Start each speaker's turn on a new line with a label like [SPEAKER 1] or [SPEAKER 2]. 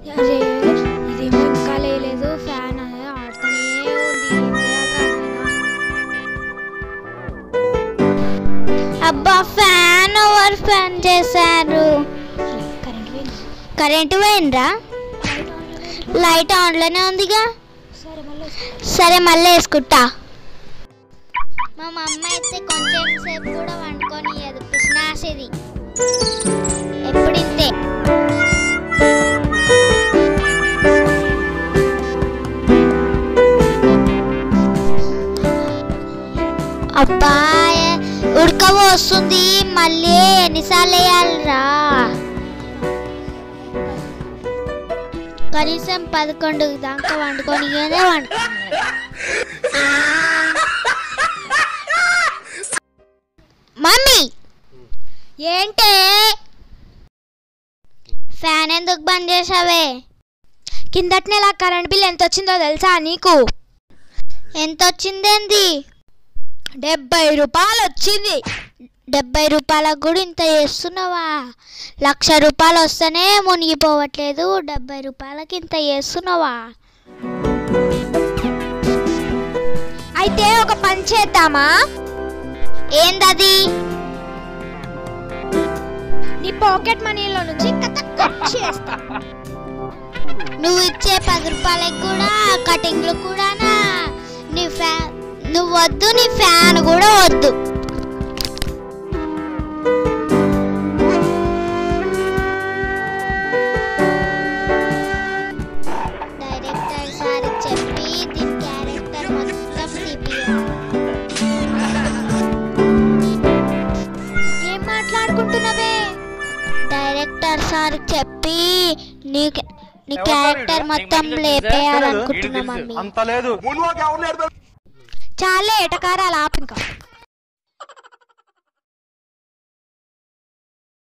[SPEAKER 1] అరే ఇదేమో ఇంకా లేదు ఫ్యాన్ అనేది ఆడుతూనే ఉంది ఏం చేయాలి
[SPEAKER 2] అబ్బా ఫ్యాన్ ఓవర్ ఫ్యాన్ చేశారు
[SPEAKER 1] కరెంట్ పోయింది
[SPEAKER 2] కరెంటు పోయిండ్రా లైట్ ఆన్లోనే ఉందిగా
[SPEAKER 1] సరే మళ్ళీ
[SPEAKER 2] సరే మళ్ళీ వేసుకుంటా మా మమ్మ అయితే కొంచెం సేపు కూడా వండుకొని పిసినాసేది ఎప్పుడు ఇంతే అబ్బా ఉడక వస్తుంది మళ్ళీ ఎన్నిసార్లు వేయాలిరా కనీసం పదకొండు దాకా వండుకొని వండుకోవాలి మమ్మీ ఏంటే ఫ్యాన్ ఎందుకు బంద్ చేసావే
[SPEAKER 1] కిందటి నెల కరెంట్ బిల్ ఎంత వచ్చిందో తెలుసా నీకు
[SPEAKER 2] ఎంత వచ్చిందేంది
[SPEAKER 1] డెబ్బై రూపాయలు వచ్చింది
[SPEAKER 2] డెబ్బై రూపాయలకు కూడా ఇంత చేస్తున్నావా లక్ష రూపాయలు వస్తేనే మునిగిపోవట్లేదు డెబ్బై రూపాయలకి ఇంత చేస్తున్నావా
[SPEAKER 1] అయితే ఒక పని చేద్దామా
[SPEAKER 2] ఏందది
[SPEAKER 1] నీ పాకెట్ మనీలో నుంచి కథ కట్ చేస్తా
[SPEAKER 2] నువ్వు ఇచ్చే పది రూపాయలకి కూడా కటింగ్లు కూడానా నీ ఫ్యాన్ నువ్వు వద్దు నీ ఫ్యాన్ కూడా వద్దు డైరెక్టర్ సార్ చెప్పి దీని క్యారెక్టర్ మొత్తం తీపియాలి
[SPEAKER 1] ఏం మాట్లాడుకుంటున్నావే
[SPEAKER 2] డైరెక్టర్ సార్ చెప్పి నీ నీ క్యారెక్టర్ మొత్తం లేపేయాలనుకుంటున్నా మమ్మీ
[SPEAKER 3] అంత లేదు
[SPEAKER 1] చాలే ఎటకారాలు ఆపు ఇంకా